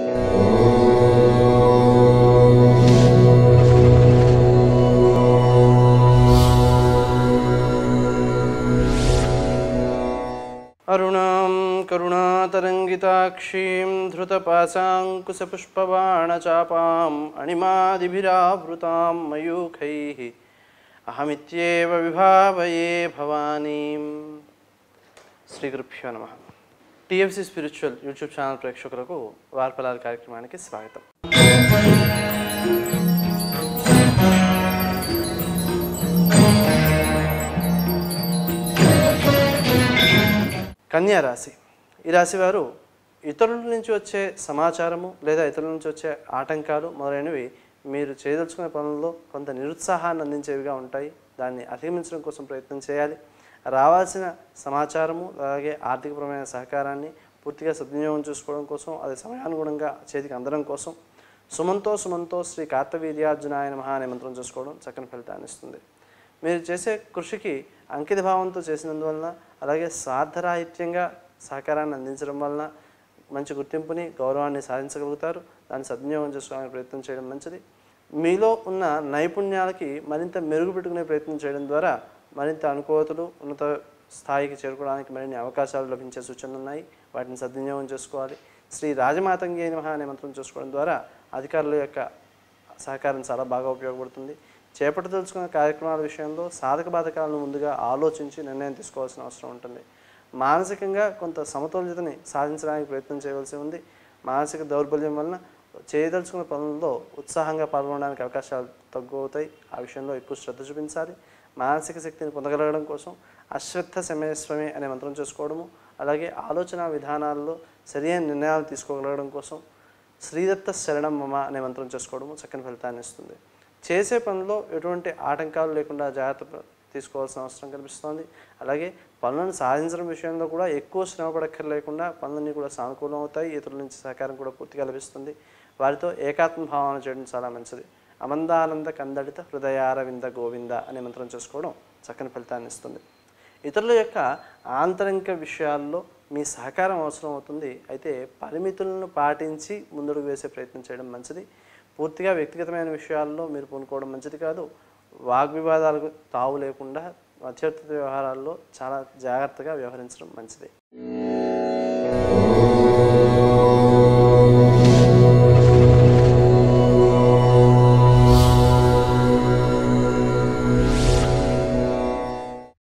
అరుణాం కరుణాతరంగితాక్షీం ధృతపాశాంకుశపుష్పబాణచాపాం అణిమాదిభిరావృతాం మయూఖైः అహమిత్యేవ విభావయే భవానీం శ్రీ గురుభ్యో నమ టిఎఫ్సి స్పిరిచువల్ యూట్యూబ్ ఛానల్ ప్రేక్షకులకు వార్పలాల కార్యక్రమానికి స్వాగతం కన్యా రాశి ఈ రాశి వారు ఇతరుల నుంచి వచ్చే సమాచారము లేదా ఇతరుల నుంచి వచ్చే ఆటంకాలు మొదలైనవి మీరు చేయదలుచుకునే పనుల్లో కొంత నిరుత్సాహాన్ని అందించేవిగా ఉంటాయి దాన్ని అధిగమించడం కోసం ప్రయత్నం చేయాలి రావాల్సిన సమాచారము అలాగే ఆర్థికపరమైన సహకారాన్ని పూర్తిగా సద్వినియోగం చేసుకోవడం కోసం అది సమయానుగుణంగా చేతికి అందడం కోసం సుమంతో సుమంతో శ్రీ కార్తవీర్యార్జునాయన మహా అనే మంత్రం చేసుకోవడం చక్కని ఫలితాన్ని ఇస్తుంది మీరు చేసే కృషికి అంకిత భావంతో చేసినందువలన అలాగే స్వార్థరాహిత్యంగా సహకారాన్ని అందించడం వలన మంచి గుర్తింపుని గౌరవాన్ని సాధించగలుగుతారు దాన్ని సద్వినియోగం చేసుకోవడానికి ప్రయత్నం చేయడం మంచిది మీలో ఉన్న నైపుణ్యాలకి మరింత మెరుగుపెట్టుకునే ప్రయత్నం చేయడం ద్వారా మరింత అనుకూలతలు ఉన్నత స్థాయికి చేరుకోవడానికి మరిన్ని అవకాశాలు లభించే సూచనలు ఉన్నాయి వాటిని సద్వినియోగం చేసుకోవాలి శ్రీ రాజమాతంగి నమః అనే మంత్రం చేసుకోవడం ద్వారా అధికారుల యొక్క సహకారం చాలా బాగా ఉపయోగపడుతుంది చేపట్టదలుచుకున్న కార్యక్రమాల విషయంలో సాధక బాధకాలను ముందుగా ఆలోచించి నిర్ణయం తీసుకోవాల్సిన అవసరం ఉంటుంది మానసికంగా కొంత సమతుల్యతని సాధించడానికి ప్రయత్నం చేయవలసి ఉంది మానసిక దౌర్బల్యం వలన చేయదలుచుకున్న పనుల్లో ఉత్సాహంగా పాల్గొనడానికి అవకాశాలు తక్కువ అవుతాయి ఆ విషయంలో ఎక్కువ శ్రద్ధ చూపించాలి మానసిక శక్తిని పొందగలగడం కోసం అశ్వత్థ సమయస్వమి అనే మంత్రం చేసుకోవడము అలాగే ఆలోచన విధానాల్లో సరైన నిర్ణయాలు తీసుకోగలగడం కోసం శ్రీదత్త శరణం మమ అనే మంత్రం చేసుకోవడము చక్కని ఫలితాన్ని ఇస్తుంది చేసే పనిలో ఎటువంటి ఆటంకాలు లేకుండా జాగ్రత్త ప- తీసుకోవాల్సిన అవసరం కనిపిస్తోంది అలాగే పనులను సాధించడం విషయంలో కూడా ఎక్కువ శ్రమ పడక్కర్లేకుండా పనులన్నీ కూడా సానుకూలం అవుతాయి ఇతరుల నుంచి సహకారం కూడా పూర్తిగా లభిస్తుంది వారితో ఏకాత్మ భావన చేయడం చాలా మంచిది అమందానంద కందడిత హృదయారవింద గోవింద అనే మంత్రం చేసుకోవడం చక్కని ఫలితాన్ని ఇస్తుంది ఇతరుల యొక్క ఆంతరిక విషయాల్లో మీ సహకారం అవసరం అవుతుంది అయితే పరిమితులను పాటించి ముందుకు వేసే ప్రయత్నం చేయడం మంచిది పూర్తిగా వ్యక్తిగతమైన విషయాల్లో మీరు పూనుకోవడం మంచిది కాదు వాగ్వివాదాలకు తావు లేకుండా మధ్యవర్తి వ్యవహారాల్లో చాలా జాగ్రత్తగా వ్యవహరించడం మంచిది